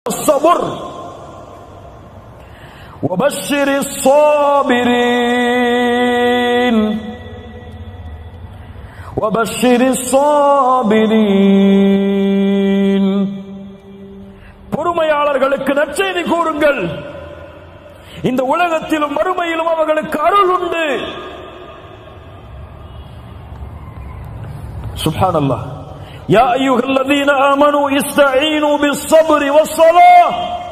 الصبر وبشر الصابرين وبشر الصابرين பொறுமையாளர்களுக்கு நற்செய்தி கூறுங்கள் இந்த உலகத்திலும் மறுமையிலும் அவர்களுக்கு அருள் உண்டு سبحان الله يا أيها الذين آمنوا استعينوا بالصبر والصلاة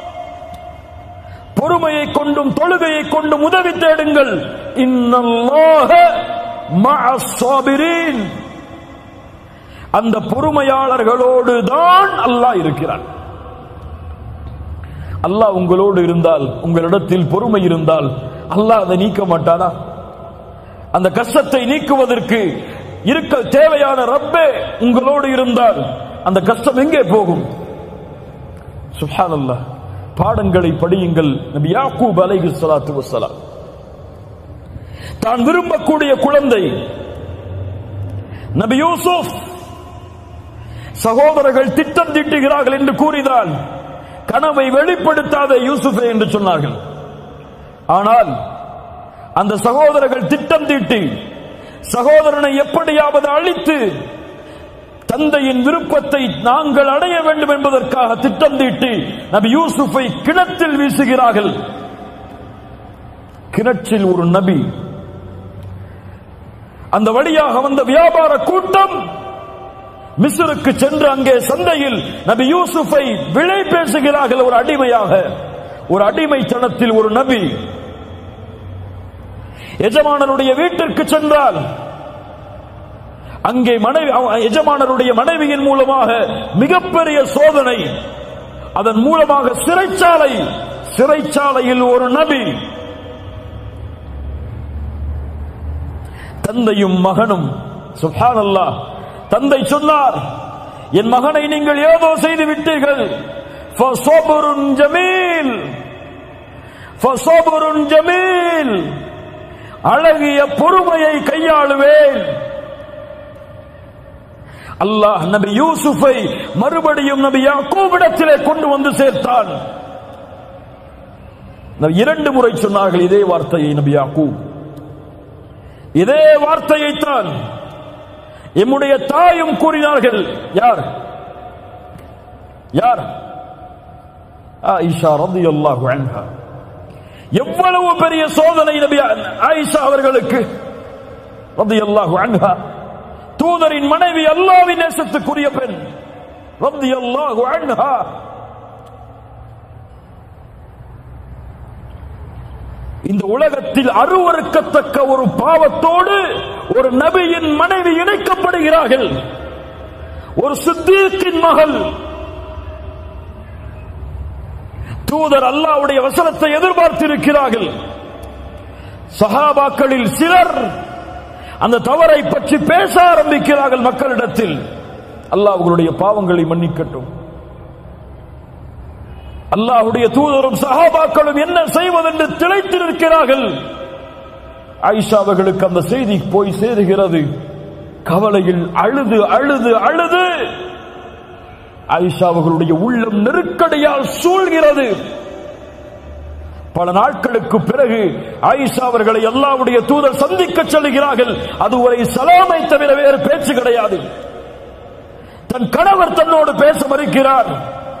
பொறுமையை கொண்டும் தொழுகையை கொண்டும் உதவி தேடுங்கள் இன்னல்லாஹ மஅஸ்ஸாபிரீன் அந்த பொறுமையாளர்களோடு தான் அல்லாஹ் இருக்கிறான் அல்லாஹ் உங்களோடு இருந்தால் உங்களிடத்தில் பொறுமை இருந்தால் அல்லாஹ் அதை நீக்க மாட்டானா அந்த கஷ்டத்தை நீக்குவதற்கு இருக்க தேவையான ரப்பே உங்களோடு இருந்தால் அந்த கஷ்டம் எங்கே போகும் சுப்ஹானல்லாஹ் பாடங்களை படியுங்கள் நபி யாக்கூப் அலைஹி ஸலாத்து வஸ்ஸலாம் தான் விரும்பக்கூடிய குழந்தை நபி யூசுப் சகோதரர்கள் திட்டம் தீட்டுகிறார்கள் என்று கூறினால் கனவை வெளிப்படுத்தாத யூசுஃபே என்று சொன்னார்கள் ஆனால் அந்த சகோதரர்கள் திட்டம் தீட்டி சகோதரனை எப்படியாவது அழித்து தந்தையின் விருப்பத்தை நாங்கள் அடைய வேண்டும் என்பதற்காக திட்டம் தீட்டி நபி யூசுஃபை கிணற்றில் வீசுகிறார்கள் கிணற்றில் ஒரு நபி அந்த வழியாக வந்த வியாபார கூட்டம் மிஸ்ருக்கு சென்று அங்கே சந்தையில் நபி யூசுஃபை விலை பேசுகிறார்கள் ஒரு அடிமையாக ஒரு அடிமைத்தனத்தில் ஒரு நபி எஜமானருடைய வீட்டிற்கு சென்றால் அங்கே மனைவி அவ- எஜமானருடைய மனைவியின் மூலமாக மிகப்பெரிய சோதனை அதன் மூலமாக சிறைச்சாலை சிறைச்சாலையில் ஒரு நபி தந்தையும் மகனும் சுப்ஹானல்லாஹ் தந்தை சொன்னார் என் மகனை நீங்கள் ஏதோ செய்து விட்டீர்கள் ஃபஸபுருன் ஜமீல் ஃபஸபுருன் ஜமீல் அழகிய பொறுமையை கையாளுவேன் அல்லாஹ் நபி யூசுஃபை மறுபடியும் நபி யாக்கூபிடத்திலே கொண்டு வந்து சேர்த்தான் நபி இரண்டு முறை சொன்னார்கள் இதே வார்த்தையை நபி யாக்கூப் இதே வார்த்தையைத்தான் எம்முடைய தாயும் கூறினார்கள் யார் யார் ஆயிஷா ரலியல்லாஹு அன்ஹா எவ்வளவு பெரிய சோதனை நபி ஆயிஷா அவர்களுக்கு ரலியல்லாஹு அன்ஹா தூதரின் மனைவி அல்லாஹ்வின் நேசத்துக்குரிய பெண் ரலியல்லாஹு அன்ஹா இந்த உலகத்தில் அருவருக்கத்தக்க ஒரு பாவத்தோடு ஒரு நபியின் மனைவி இணைக்கப்படுகிறார்கள் ஒரு சித்தீக்கின் மகள் தூதர் அல்லாஹ்வுடைய வசனத்தை எதிர்பார்த்திருக்கிறார்கள் சஹாபாக்களில் சிலர் அந்த தவறை பற்றி பேச ஆரம்பிக்கிறார்கள் மக்களிடத்தில் அல்லாஹ் அவர்களுடைய பாவங்களை மன்னிக்கட்டும் அல்லாஹ்வுடைய தூதரும் சஹாபாக்களும் என்ன செய்வதென்று திளைத்திருக்கிறார்கள் ஆயிஷா அவர்களுக்கு அந்த செய்தி போய் சேருகிறது கவலையில் அழுது அழுது அழுது ஆயிஷா அவர்களுடைய உள்ளம் நெருக்கடியால் சூழ்கிறது பல நாட்களுக்கு பிறகு ஆயிஷா அவர்களை அல்லாஹ்வுடைய தூதர் சந்திக்க செல்கிறார்கள் அதுவரை சலாமை தவிர வேறு பேச்சு கிடையாது தன் கணவர் தன்னோடு பேச மறுக்கிறார்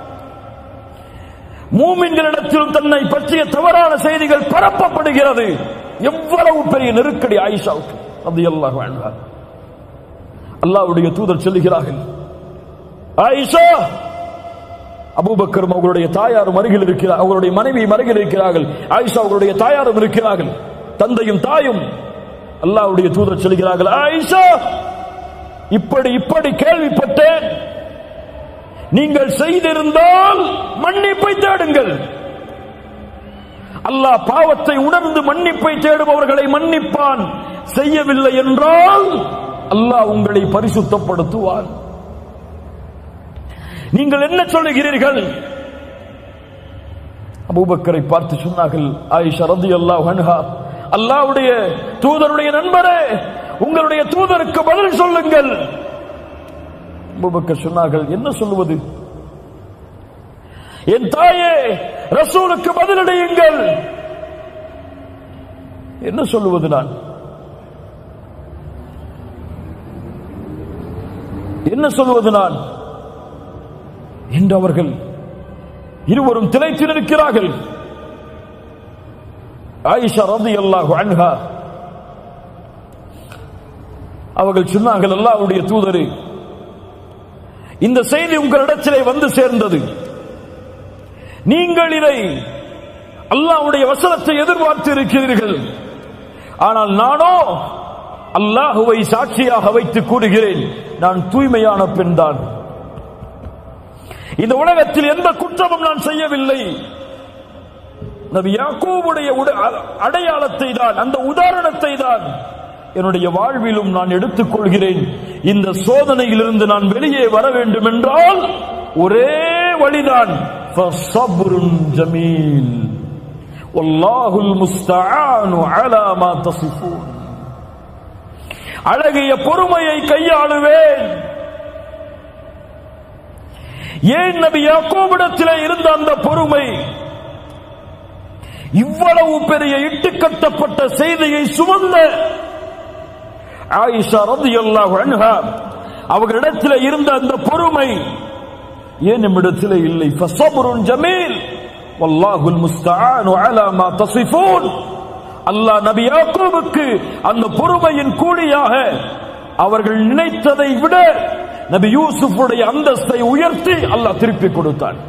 மூமின்களிடத்திலும் தன்னை பற்றிய தவறான செய்திகள் பரப்பப்படுகிறது எவ்வளவு பெரிய நெருக்கடி ஆயிஷாவுக்கு அது அல்லாஹ் வாழ்வார் அல்லாஹ்வுடைய தூதர் சொல்லுகிறார்கள் ஆயிஷா அபூபக்கரும் அவர்களுடைய தாயாரும் அருகில் இருக்கிறார் அவர்களுடைய மனைவியும் அருகில் இருக்கிறார்கள் ஆயிஷா அவர்களுடைய தாயாரும் இருக்கிறார்கள் தந்தையும் தாயும் அல்லாஹ்வுடைய தூதர் சொல்கிறார்கள் ஆயிஷா இப்படி இப்படி கேள்விப்பட்டேன் நீங்கள் செய்திருந்தால் மன்னிப்பை தேடுங்கள் அல்லாஹ் பாவத்தை உணர்ந்து மன்னிப்பை தேடுபவர்களை மன்னிப்பான் செய்யவில்லை என்றால் அல்லாஹ் உங்களை பரிசுத்தப்படுத்துவான் நீங்கள் என்ன சொல்லுகிறீர்கள் அபூபக்கரை பார்த்து சொன்னார்கள் ஆயிஷா ரதி அல்லாஹ் அன்ஹா அல்லாஹ்வுடைய தூதருடைய நண்பரே உங்களுடைய தூதருக்கு பதில் சொல்லுங்கள் அபூபக்கர் சொன்னார்கள் என்ன சொல்லுவது என் தாயே ரசூலுக்கு பதிலடையுங்கள் என்ன சொல்லுவது நான் என்ன சொல்வது நான் என்று அவர்கள் இருவரும் திளைத்து நிற்கிறார்கள் ஆயிஷா ரதி அல்லாஹு அன்ஹா அவர்கள் சொன்னார்கள் அல்லாஹ்வுடைய தூதரே இந்த செய்தி உங்களிடத்திலே வந்து சேர்ந்தது நீங்கள் இதை அல்லாஹ்வுடைய வசனத்தை எதிர்பார்த்து இருக்கிறீர்கள் ஆனால் நானோ அல்லாஹுவை சாட்சியாக வைத்து கூறுகிறேன் நான் தூய்மையான பெண்தான் இந்த உலகத்தில் எந்த குற்றமும் நான் செய்யவில்லை நபி யாக்கூபுடைய உட- அடையாளத்தை தான் அந்த உதாரணத்தை தான் என்னுடைய வாழ்விலும் நான் எடுத்துக் கொள்கிறேன் இந்த சோதனையிலிருந்து நான் வெளியே வர வேண்டும் என்றால் ஒரே வழிதான் فَصَبْرٌ جَمِيلٌ وَاللَّهُ الْمُسْتَعَانُ عَلَى مَا تَصِفُونَ அழகிய பொறுமையை கையாளுவேன் ஏன் நபி யாக்கோபிடத்திலே இருந்த அந்த பொறுமை இவ்வளவு பெரிய இட்டுக்கட்டப்பட்ட செய்தியை சுமந்த ஆயிஷா ரலியல்லாஹு அன்ஹா அவர்களிடத்தில் இருந்த அந்த பொறுமை ஏன் நம்மிடத்தில் இல்லை ஃபஸப்ருன் ஜமீல் வல்லாஹுல் முஸ்தஆனு அலா மா தஸிஃபூன் அல்லாஹ் நபி யாக்கூபுக்கு அந்த பொறுமையின் கூலியாக அவர்கள் நினைத்ததை விட நபி யூசுஃபுடைய அந்தஸ்தை உயர்த்தி அல்லாஹ் திருப்பி கொடுத்தான்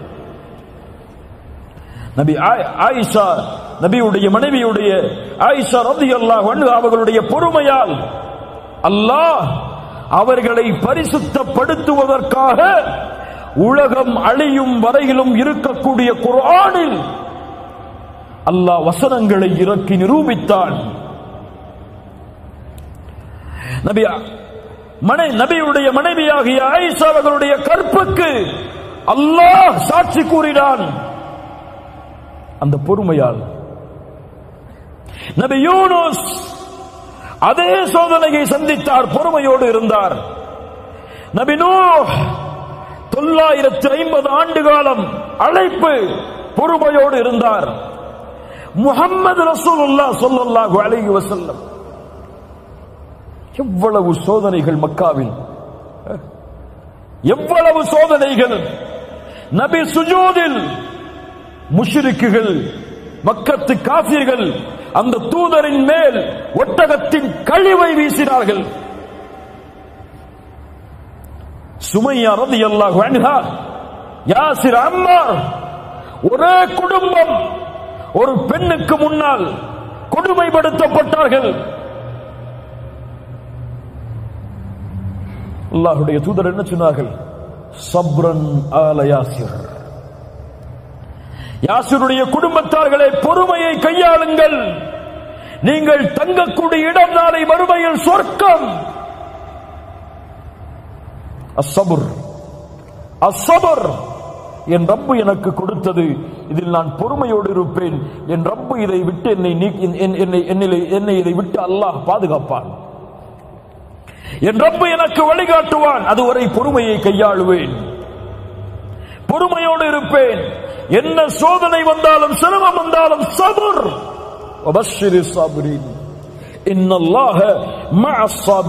நபி ஆய்- ஆயிஷா நபியுடைய மனைவியுடைய ஆயிஷா ரலியல்லாஹு அன்ஹா அவர்களுடைய பொறுமையால் அல்லாஹ் அவர்களை பரிசுத்தப்படுத்துவதற்காக உலகம் அழியும் வரையிலும் இருக்கக்கூடிய குர்ஆனில் அல்லாஹ் வசனங்களை இறக்கி நிரூபித்தான் நபி மனை நபியுடைய மனைவியாகிய ஆயிஷா அவர்களுடைய கற்புக்கு அல்லாஹ் சாட்சி கூறினான் அந்த பொறுமையால் நபி யூனுஸ் அதே சோதனையை சந்தித்தார் பொறுமையோடு இருந்தார் நபி நூஹ் தொள்ளாயிரத்தி ஐம்பது ஆண்டு காலம் அழைப்பு பொறுமையோடு இருந்தார் முஹம்மது ரசூலுல்லாஹ் ஸல்லல்லாஹு அலைஹி வஸல்லம் எவ்வளவு சோதனைகள் மக்காவில் எவ்வளவு சோதனைகள் நபி சுஜூதில் முஷ்ரிக்குகள் மக்கத்து காபிர்கள் அந்த தூதரின் மேல் ஒட்டகத்தின் கழிவை வீசினார்கள் சுமையா ரலியல்லாஹு அன்ஹா யாசிர் அம்மார் ஒரே குடும்பம் ஒரு பெண்ணுக்கு முன்னால் கொடுமைப்படுத்தப்பட்டார்கள் அல்லாஹ்வுடைய தூதர் என்ன சொன்னார்கள் சப்ரன் ஆல யாசிர் யாசிருடைய குடும்பத்தார்களே பொறுமையை கையாளுங்கள் நீங்கள் தங்கக்கூடிய இடம் நாளை மறுமையில் சொர்க்கம் அஸ்ஸபுர் அஸ்ஸபுர் என் ரப்பு எனக்கு கொடுத்தது இதில் நான் பொறுமையோடு இருப்பேன் என் ரப்பு இதை விட்டு என்னை நீக்கி என்- என்னை என்னிலே- என்னை இதை விட்டு அல்லாஹ் பாதுகாப்பான் என் ரப்பு எனக்கு வழிகாட்டுவான் அதுவரை பொறுமையை கையாளுவேன் பொறுமையோடு இருப்பேன் என்ன சோதனை வந்தாலும் சிரமம் வந்தாலும் சபுர் وبشر الصابرين إن الله مع الصابرين